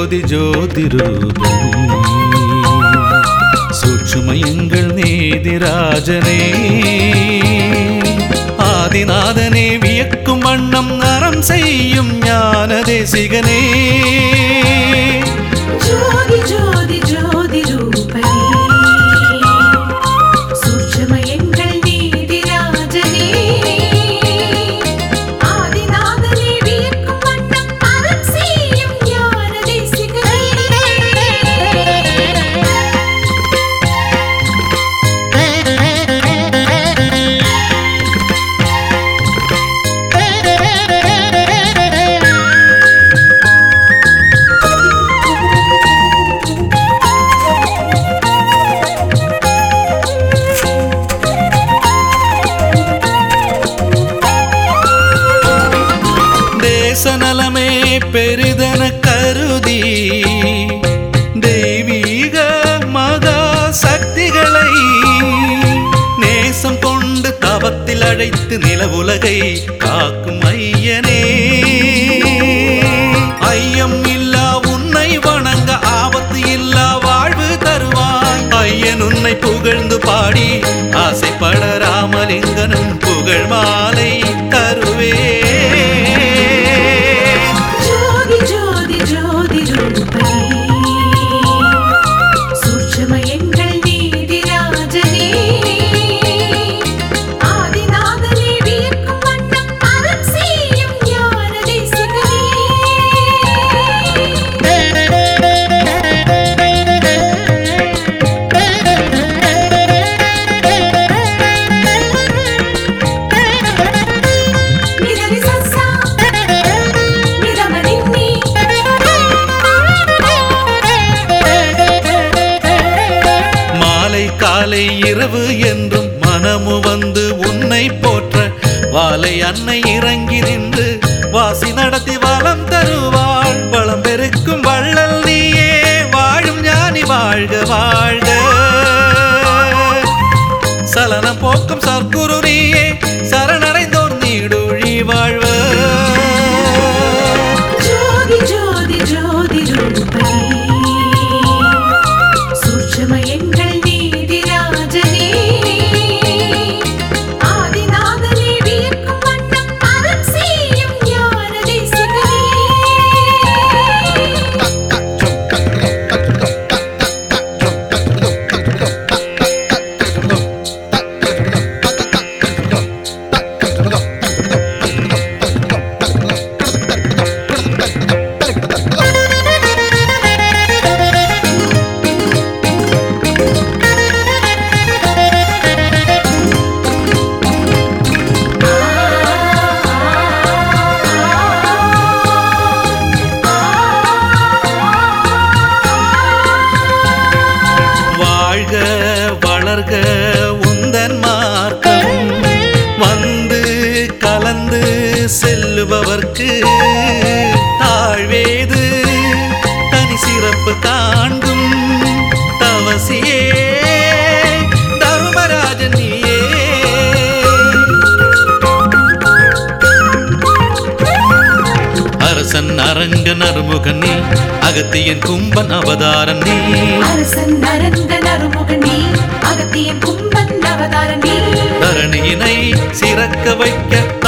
ஜோதி ஜோதி ரூபணி சூட்சுமயங்கள் நீதிராஜனே ஆதிநாதனே வியக்கும் வண்ணம் நரம் செய்யும் ஞான தேசிகனே ஜோதி ஜோதி ஜோதி ரூபனே சூட்சுமயங்கள் நீதிராஜனே ஆதிநாதனே வியக்கும் வண்ணம் அறம் செய்யும் ஞான தேசிகனே தேச நலமே பெரிதன கருதி தெய்வீக மகா சக்திகளை நேசம் கொண்டு தவத்தில் அழைத்து நிலவுலகை காக்கும் ஐயனே ஐயம் இல்லா உன்னை வணங்க ஆபத்து இல்லா வாழ்வு தருவாய் ஐயன் உன்னை புகழ்ந்து பாடி ஆசைப்பட ராமலிங்கனும் புகழ் மாலை தருவே ஜோதி ஜோதி ஜோதி ரூபனே சூட்சுமயங்கள் நீதிராஜனே ஆதிநாதனே வியக்கும் வண்ணம் அறம் செய்யும் ஞான தேசிகனே நிதனி சஸ்ஸா நிதமனின்னி மாலை காலை இரவு என்றும் மனமு வந்து உன்னை போற்ற வாலை அன்னை இறங்கி நின்று வாசி நடத்தி வளம் தருவாள் வளம் பெருக்கும் வள்ளல் நீயே வாழும் ஞானி வாழ்க வாழ்க சலனம் போக்கும் சர்க்குரு நீயே சரணடைந்தோர் நீடொழி வாழ்வ ஜோதி ஜோதி ஜோதி ரூபனே சூட்சுமயங்கள் நீதிராஜனே ஆதிநாதனே வியக்கும் வண்ணம் அறம் செய்யும் ஞான தேசிகனே வாழ்க வளர்க உந்தன் மார்க்கம் வந்து கலந்து செல்லுபவர்க்கு தாழ்வேது தனி சிறப்பு காண்கும் தவசியே தர்மராஜன் நீயே அரசன் அரங்கன் அருமுகன் நீ அகத்தியன் கும்பன் அவதாரன் நீ அரசன் அரங்க நறுமுகனே அகத்தியன் கும்பன் அவதாரனே தரணியினை சிறக்க வைக்க